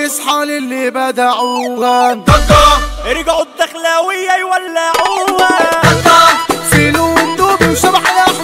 يصحى للي بدعوها رجعوا الدخلاوية يولعوها فيلم دوبي وشبح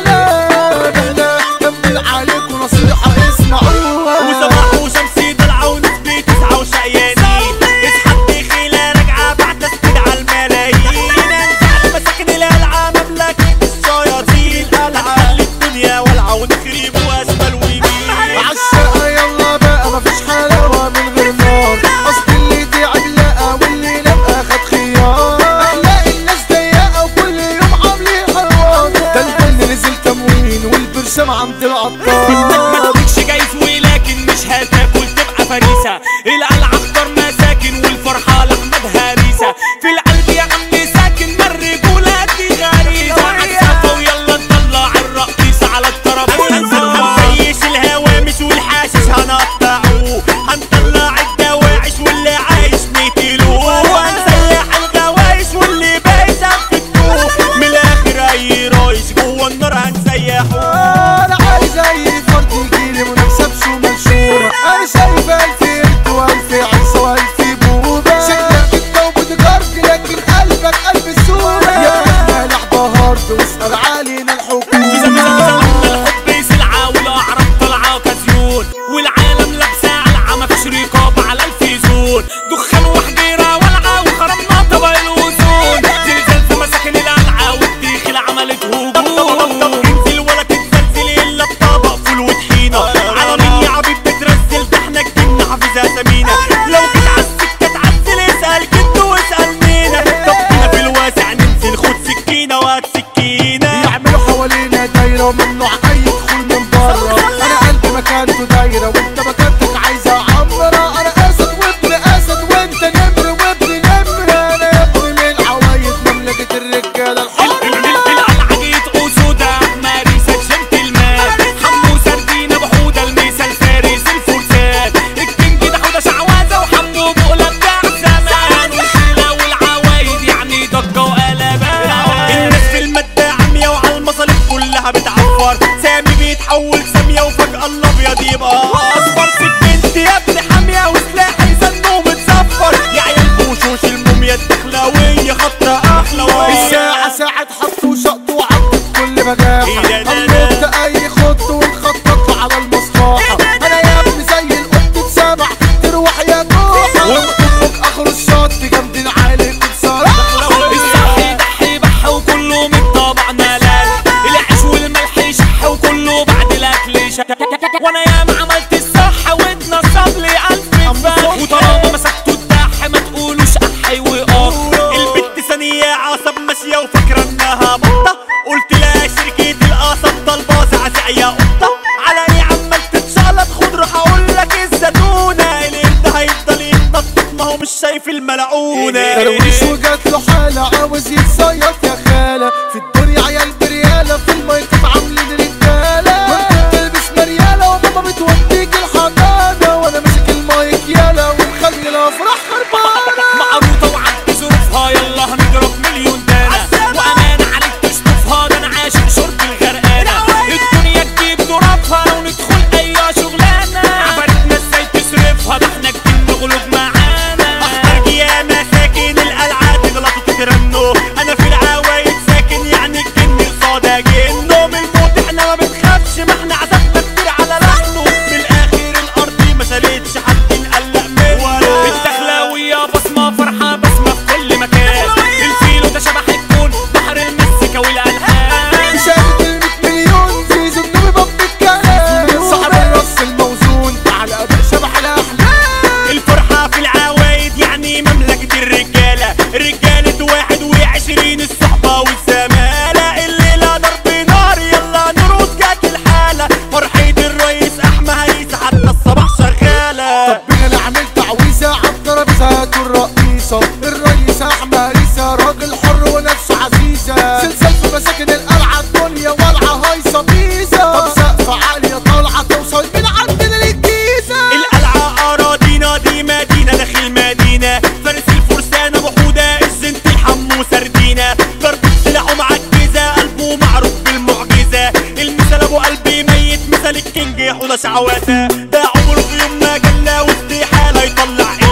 الاحلام احنا كمل عليك ونصيحة اسمعوها وصباح وشمسي طلعوا نسبة تسعة وشقيانين اصحى خيلة راجعة بعد تسكيد على الملايين انزع مساكن القلعة مملكة الشياطين القلعة الدنيا والعة ونخرب واسفل ويمين عالشقة يلا بقى مفيش حلاوة من غير نار اصل اللي تعب لقى واللي لقى خد خيار اخلاق الناس ضيقة وكل يوم عاملين حوار ده البن نزل تموين والبرشام عند ما العطار تديكش جايز ولكن مش هتاكل تبقى فريسة القلعة اخضر مساكن والفرحة لأحمد هريسة في القلب يا عم ساكن ما الرجولة دي غريزة عالسقف ويلا نطلع الرقيصة على الترابيزة هنفيش الهوامش والحاشش هنقطعوه هنطلع الدواعش واللي عايش نقتلوه هنسيح الغوايش واللي بايش هنفتوه من الاخر اي رايش جوه النار هنسيحوه انا عايز اي فرد يجيلي منافسة بشو منشورة انا شايف الف قرد والف عيسى والف بوبة شكلك انت وبتجارتي لكن قلبك قلب السورة يا ابني لعبة هارد واسأل علينا فيزا فيزا الحكومة فيزا الحب سلعة والأعراض طالعة كازيون والعالم لابسة علعة مفيش رقابة على الفيزون دخان وحجيرة ولعة وخربنا طبق الوزون زلزال في مساكن القلعة والدخل عملت هجوم انزل ولا تتزلزل إلا بطبق فول وطحينة على مين يا عبيد بترزل ده احنا جبنا حافظها سمينة لو جيت عالسكة تعزل اسأل جد واسأل مينا طب هنا في الواسع ننزل خد سكينة وهات سكينة يعملوا حوالينا دايرة وممنوع اي دخول من بره انا قلبي مكانته دايرة وانت مكانتك عايزة عمرة انا اسد وابن اسد وانت نمر وابن نمر انا يا ابني من عوايد مملكة الرجالة الحرة القلعة جيت أسودة مارسة جنتلمان حمو سردينة بحودة الميسة الفارس الفرسان الكينج ده حودة شعوذة وحمو بقولة بتاع زمان والشيلة والعوايد يعني ضجة وقلبان الناس في المادة عمية وعلى المصالح كلها بتعفر سامي بيتحول سامية وفجأة الأبيض يبقى أصفر سكنت يا ابن حامية وسلاحي زنه متصفر يا عيال بوشوش الموميا الدخلاوية خطرة أحلى ويا الساعة ساعة حط وشط وعط كل بجاحة إيه ده ده قلبت اي خط ونخطط على المصلحة انا يا ابني زي القط اتسمع تروح يا توحة وانطبق اخر الشط جنب عليك بصراحة الصحي ضحي بح وكله من طبع ملال العيش والملح يشح وكله بعد الاكل شك وانا ياما عملت الصح واتنصب لي الف فخ وطالما مسكتوا الدح ما تقولوش احي وقف البت ثانية عصب ماشية وفاكرة انها بطة قلت لها شركة القصب طالبة زعزع يا قطة على ايه عمال تتشقلب خد روح اقول لك الزتونة القرد هيفضل يتنطط ما هو مش شايف الملعونة درويش وجات له حالة عاوز يتصيط يا خالة في الدنيا عيال بريالة في المايك عاملين رجالة وانت بتلبس مريالة وماما بتوديك الحضانة وانا ماسك المايك يالا ومخلي الافراح خربانة معروضة وعدي ظروفها يلا هنضرب مليون دانة وأمانة عليك تشطفها ده أنا عاشق شرب الغرقانة الدنيا تجيب ظروفها وندخل أي شغلانة عبرتنا ازاي تصرفها ده احنا كتير نغلب معانا أخطر يا مساكن القلعة تغلطوا تترنوا أنا في العوايد ساكن يعني الجن قصادها جنه من الموت احنا ما بنخافش ما احنا عذابنا كتير على لحنه في الآخر الأرض ما شالتش حد نقلق منه الدخلاوية بصمة فرحة بسمة في كل مكان الفيلو ده شبح الكون بحر المزيكا والألحان شاهد المية مليون في زنوبي باب الكلام صاحب الرص الموزون على اداء شبح الاحلام الفرحة في العوايد يعني مملكة الرجالة رجالة واحد وعشرين الصحبة والزمالة الليلة ضرب نار يلا نرقص جت الحالة فرحة الرئيس أحمد هيس حتى الصباح شغالة ربنا اللي عامل تعويذة عالترابيزة الرئيسة الرئيس احمد عيسى راجل حر ونفسه عزيزة سلسال في مساكن القلعة الدنيا والعة هايصة بيزة طب سقفة عالية طالعة توصل من عندنا للجيزة القلعة أراضينا دي مدينة داخل مدينة فارس الفرسان أبو حودة الزنت الحمو سردينة ضرب سلاحه معجزة قلبه معروف بالمعجزة المثال أبو قلبي ميت مثال الكينج حوضة شعواتة ده عمره في يوم ما جلى واستحالة يطلع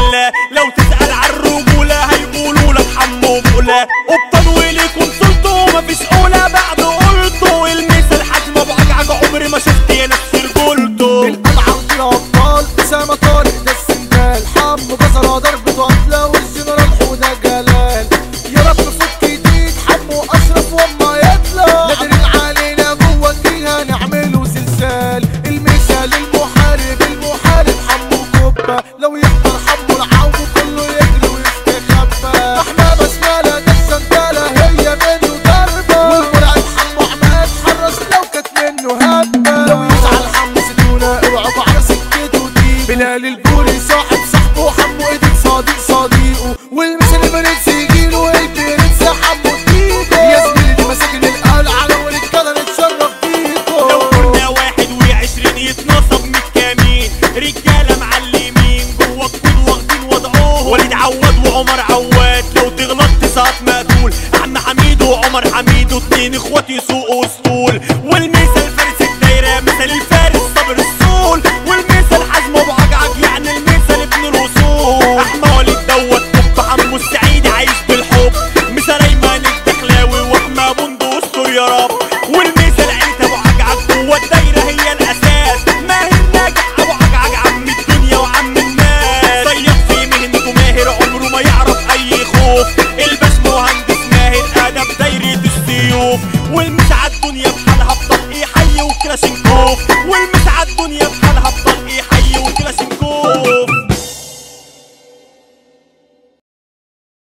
عم حميد وعمر حميد واتنين اخوات يسوقوا اسطول والمثل فارس الدايرة مثل الفارس صبر السول والمثل حزم ابو عجعج يعني المثل ابن الوصول احمى وليد دوت طب حمو السعيد عايش بالحب مثل ايمن الدخلاوي واحمى بندق استر يا رب والمثل عيلة ابو عجعج جوه الدايرة هي الاساس ماهر ناجح ابو عجعج عم الدنيا وعم الناس صيد في مهنته ماهر عمره ما يعرف اي خوف الباش مهندس ماهر ادب دايرة السيوف والمش عالدنيا بحالها بطق حي وكلاشينكوف والمش